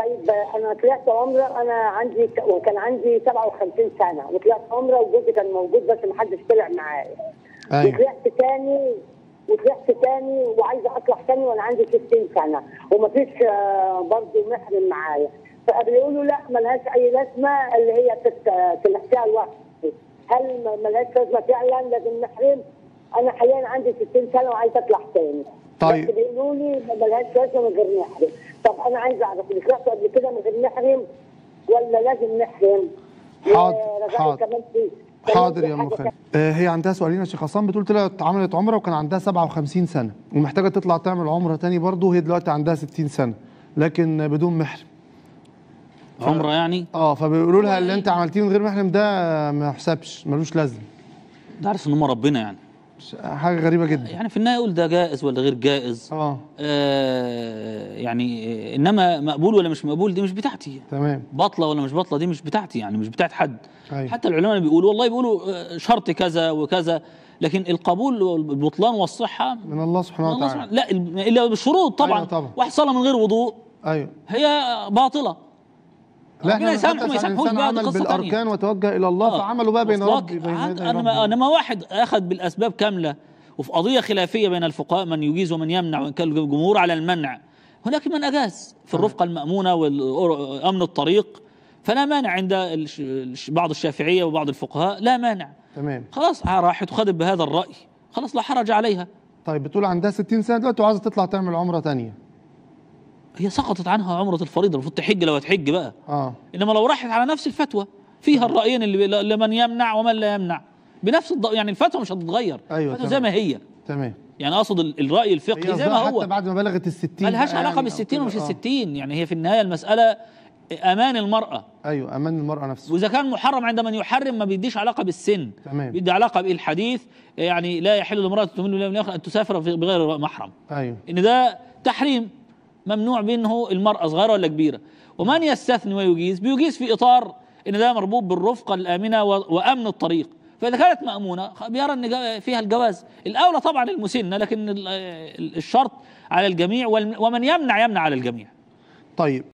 طيب انا طلعت عمره انا عندي وكان عندي 57 سنه وطلعت عمره وجوزي كان موجود بس ما حدش طلع معايا ايوه وطلعت تاني وطلعت تاني وعايزه اطلع تاني وانا عندي 60 سنه ومفيش آه، برضه محرم معايا فبيقولوا لا ملهاش اي لازمه اللي هي تت- تلحقها لوحدك هل ما- ملهاش لازمه فعلا لازم نحرم انا حاليا عندي 60 سنه وعايزه اطلع تاني طيب. بس بيقولوا لي ما ملهاش لازمه من غير نحرم طب انا عايزه اعرف اللي طلعت قبل كده من غير نحرم ولا لازم نحرم حاضر، ورجعت حاضر. كمان في كمان حاضر في يا ام حاجة خالد آه، هي عندها سؤالين يا شيخ عصام بتقول طلعت عملت عمره وكان عندها 57 سنه ومحتاجه تطلع تعمل عمره تاني برضه وهي دلوقتي عندها 60 سنه لكن بدون محرم عمره يعني اه فبيقولوا لها اللي انت عملتيه من غير محرم ده ما يحسبش ملوش لازمه ده عارف ان هم ربنا يعني ش- حاجه غريبه جدا يعني في النهايه يقول ده جائز ولا غير جائز اه آه يعني آه، انما مقبول ولا مش مقبول دي مش بتاعتي تمام باطله ولا مش باطله دي مش بتاعتي يعني مش بتاعت حد أيوة. حتى العلماء بيقولوا والله بيقولوا آه، شرط كذا وكذا لكن القبول والبطلان والصحه من الله سبحانه الله وتعالى سبحانه لا ال- الا بالشروط طبعا أيوة طبعا. واحد صلى من غير وضوء ايوه هي باطله لا ربنا احنا يسامحه نتحدث ما عن يسامحوش إنسان بقى دي عمل قصة تانية. بالاركان وتوجه الى الله آه. فعملوا بقى بين وصلك؟ ربي بين عاد- يدي انما ربي. انما واحد اخذ بالاسباب كامله وفي قضيه خلافيه بين الفقهاء من يجيز ومن يمنع وان كان الجمهور على المنع هناك من اجاز في الرفقه المامونه وامن الطريق فلا مانع عند الش- الش- بعض الشافعيه وبعض الفقهاء لا مانع تمام خلاص راحت وخدت بهذا الراي خلاص لا حرج عليها طيب بتقول عندها 60 سنه دلوقتي وعايزه تطلع تعمل عمره تانية هي سقطت عنها عمره الفريضه المفروض تحج لو هتحج بقى اه انما لو راحت على نفس الفتوى فيها الرايين اللي لمن يمنع ومن لا يمنع بنفس الض... يعني الفتوى مش هتتغير أيوة، الفتوى تمام. زي ما هي تمى يعني اقصد ال- الراي الفقهي زي ما قصدها هو حتى بعد ما بلغت ال 60 ما لهاش بقى علاقه يعني أو بالستين ومش كده. آه. الستين يعني هي في النهايه المساله امان المراه ايوه امان المراه نفسه واذا كان محرم عند من يحرم ما بيديش علاقه بالسن تمام. بيدي علاقه بالحديث يعني لا يحل لامراه تؤمن بالله واليوم الآخر ان تسافر في- بغير محرم ايوه ان ده تحريم ممنوع منه المرأة صغيرة ولا كبيرة ومن يستثني ويجيز بيجيز في إطار إن ده مربوط بالرفقة الآمنة و- وأمن الطريق فإذا كانت مأمونة خ- بيرى أن جا- فيها الجواز الأولى طبعا المسنة لكن ال- ال- الشرط على الجميع والم- ومن يمنع يمنع على الجميع طيب